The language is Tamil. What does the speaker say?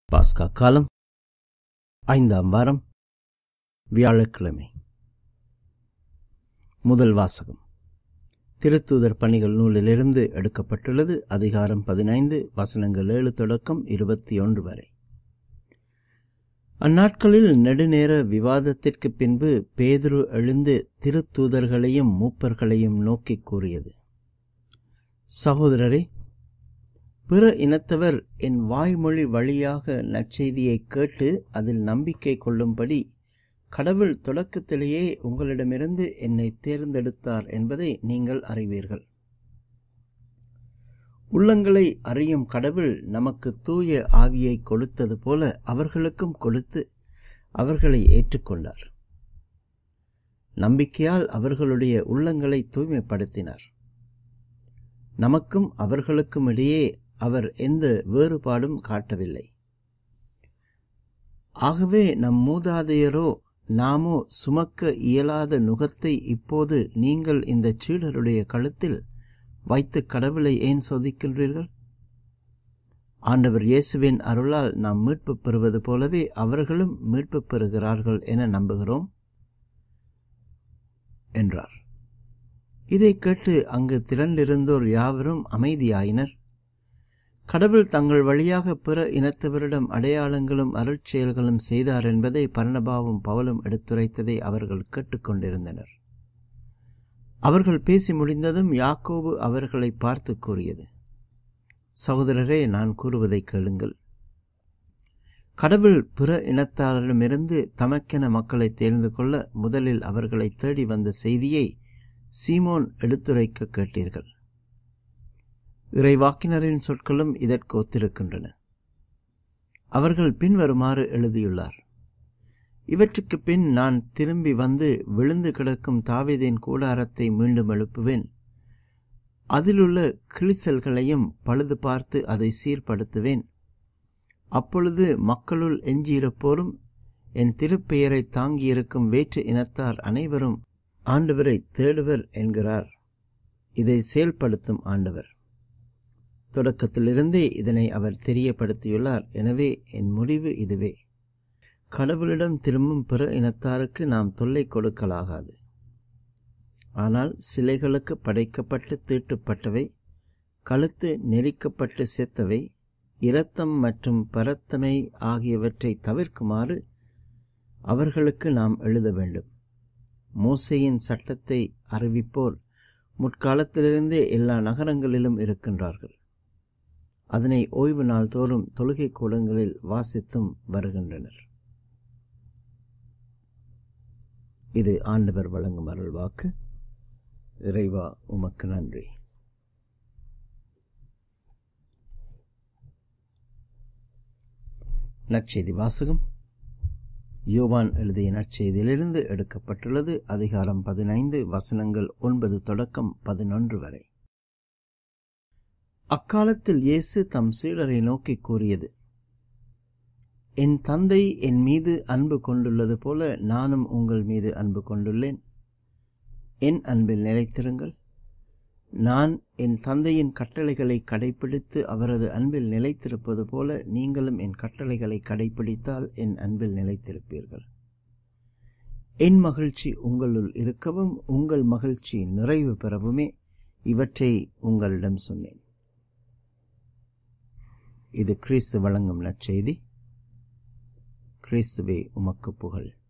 பாஸ்கா காலம் ஐந்தாம் வாரம் வியாழக்கிழமை முதல் வாசகம் திருத்தூதர் பணிகள் நூலிலிருந்து எடுக்கப்பட்டுள்ளது அதிகாரம் பதினைந்து வசனங்கள் ஏழு தொடக்கம் இருபத்தி ஒன்று வரை அந்நாட்களில் நெடுநேர விவாதத்திற்கு பின்பு பேதுரு எழுந்து திருத்தூதர்களையும் மூப்பர்களையும் நோக்கிக் கூறியது சகோதரரே பிற இனத்தவர் என் வாய்மொழி வழியாக நற்செய்தியை கேட்டு அதில் நம்பிக்கை கொள்ளும்படி கடவுள் தொடக்கத்திலேயே உங்களிடமிருந்து என்னை தேர்ந்தெடுத்தார் என்பதை நீங்கள் அறிவீர்கள் உள்ளங்களை அறியும் கடவுள் நமக்கு தூய ஆவியை கொடுத்தது போல அவர்களுக்கும் கொடுத்து அவர்களை ஏற்றுக்கொண்டார் நம்பிக்கையால் அவர்களுடைய உள்ளங்களை தூய்மைப்படுத்தினார் நமக்கும் அவர்களுக்கும் இடையே அவர் எந்த வேறுபாடும் காட்டவில்லை ஆகவே நம் மூதாதையரோ நாமோ சுமக்க இயலாத நுகத்தை இப்போது நீங்கள் இந்த சீடருடைய கழுத்தில் வைத்து கடவுளை ஏன் சோதிக்கின்றீர்கள் ஆண்டவர் இயேசுவின் அருளால் நாம் மீட்பு பெறுவது போலவே அவர்களும் மீட்பு பெறுகிறார்கள் என நம்புகிறோம் என்றார் இதை கேட்டு அங்கு திரண்டிருந்தோர் யாவரும் அமைதியாயினர் கடவுள் தங்கள் வழியாக பிற இனத்தவரிடம் அடையாளங்களும் அருட்செயல்களும் செய்தார் என்பதை பர்ணபாவும் பவலும் எடுத்துரைத்ததை அவர்கள் கேட்டுக்கொண்டிருந்தனர் அவர்கள் பேசி முடிந்ததும் யாக்கோபு அவர்களை பார்த்து கூறியது சகோதரரே நான் கூறுவதை கேளுங்கள் கடவுள் பிற இனத்தாரிடமிருந்து தமக்கென மக்களை தேர்ந்து கொள்ள முதலில் அவர்களை தேடி வந்த செய்தியை சீமோன் எடுத்துரைக்க கேட்டீர்கள் இறைவாக்கினரின் சொற்களும் இதற்கு ஒத்திருக்கின்றன அவர்கள் பின்வருமாறு எழுதியுள்ளார் இவற்றுக்கு பின் நான் திரும்பி வந்து விழுந்து கிடக்கும் தாவீதின் கூடாரத்தை மீண்டும் எழுப்புவேன் அதிலுள்ள கிழிசல்களையும் பழுது பார்த்து அதை சீர்படுத்துவேன் அப்பொழுது மக்களுள் எஞ்சியிருப்போரும் என் திருப்பெயரை தாங்கியிருக்கும் வேற்று இனத்தார் அனைவரும் ஆண்டவரை தேடுவர் என்கிறார் இதை செயல்படுத்தும் ஆண்டவர் தொடக்கத்திலிருந்தே இதனை அவர் தெரியப்படுத்தியுள்ளார் எனவே என் முடிவு இதுவே கடவுளிடம் திரும்பும் பிற இனத்தாருக்கு நாம் தொல்லை கொடுக்கலாகாது ஆனால் சிலைகளுக்கு படைக்கப்பட்டு தீட்டுப்பட்டவை கழுத்து நெரிக்கப்பட்டு செத்தவை இரத்தம் மற்றும் பரத்தமை ஆகியவற்றை தவிர்க்குமாறு அவர்களுக்கு நாம் எழுத வேண்டும் மோசையின் சட்டத்தை அறிவிப்போர் முற்காலத்திலிருந்தே எல்லா நகரங்களிலும் இருக்கின்றார்கள் அதனை ஓய்வு நாள் தோறும் தொழுகை கூடங்களில் வாசித்தும் வருகின்றனர் இது ஆண்டவர் வழங்கும் அருள் வாக்கு இறைவா உமக்கு நன்றி நற்செய்தி வாசகம் யோவான் எழுதிய நற்செய்தியிலிருந்து எடுக்கப்பட்டுள்ளது அதிகாரம் பதினைந்து வசனங்கள் ஒன்பது தொடக்கம் பதினொன்று வரை அக்காலத்தில் இயேசு தம் சீடரை நோக்கி கூறியது என் தந்தை என் மீது அன்பு கொண்டுள்ளது போல நானும் உங்கள் மீது அன்பு கொண்டுள்ளேன் என் அன்பில் நிலைத்திருங்கள் நான் என் தந்தையின் கட்டளைகளை கடைபிடித்து அவரது அன்பில் நிலைத்திருப்பது போல நீங்களும் என் கட்டளைகளை கடைபிடித்தால் என் அன்பில் நிலைத்திருப்பீர்கள் என் மகிழ்ச்சி உங்களுள் இருக்கவும் உங்கள் மகிழ்ச்சி நிறைவு பெறவுமே இவற்றை உங்களிடம் சொன்னேன் இது கிறிஸ்து வழங்கும் நற்செய்தி கிறிஸ்துவே உமக்கு புகழ்